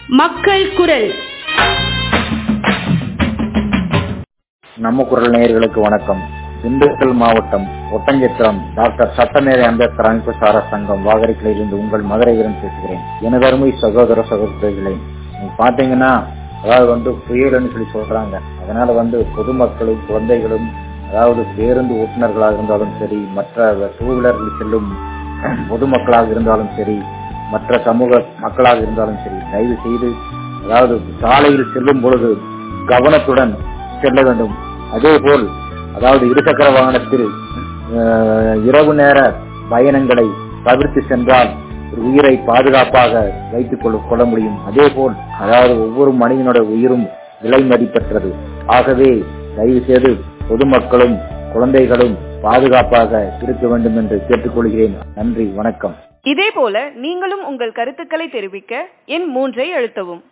மக்கள் குரல் நம்ம குரல் நேயர்களுக்கு வணக்கம் திண்டுக்கல் மாவட்டம் ஒட்டஞ்சத்திரம் டாக்டர் சட்டமேதை அம்பேத்கர் அமைப்பு சாரா சங்கம் வாகரிக்கிலிருந்து உங்கள் மதுரை வீரன் பேசுகிறேன் எனது அருமை சகோதர சகோதரிகளே நீங்க பாத்தீங்கன்னா அதாவது வந்து புயல்னு சொல்லி சொல்றாங்க அதனால வந்து பொதுமக்களும் குழந்தைகளும் அதாவது பேருந்து ஓட்டுநர்களாக இருந்தாலும் சரி மற்ற டூ வீலர்கள் செல்லும் பொதுமக்களாக இருந்தாலும் சரி மற்ற சமூக மக்களாக இருந்தாலும் சரி தயவு செய்து அதாவது சாலையில் செல்லும் பொழுது கவனத்துடன் செல்ல வேண்டும் அதே போல் அதாவது இருசக்கர வாகனத்தில் அஹ், இரவு நேர பயணங்களை தவிர்த்து சென்றால் ஒரு உயிரை பாதுகாப்பாக வைத்துக் கொள்ள கொள்ள முடியும் அதே போல் அதாவது ஒவ்வொரு மனிதனோட உயிரும் விலை மதிப்பற்றது ஆகவே தயவு செய்து பொதுமக்களும் குழந்தைகளும் பாதுகாப்பாக இருக்க வேண்டும் என்று கேட்டுக்கொள்கிறேன் நன்றி வணக்கம் இதேபோல நீங்களும் உங்கள் கருத்துக்களை தெரிவிக்க எண் மூன்றை அழுத்தவும்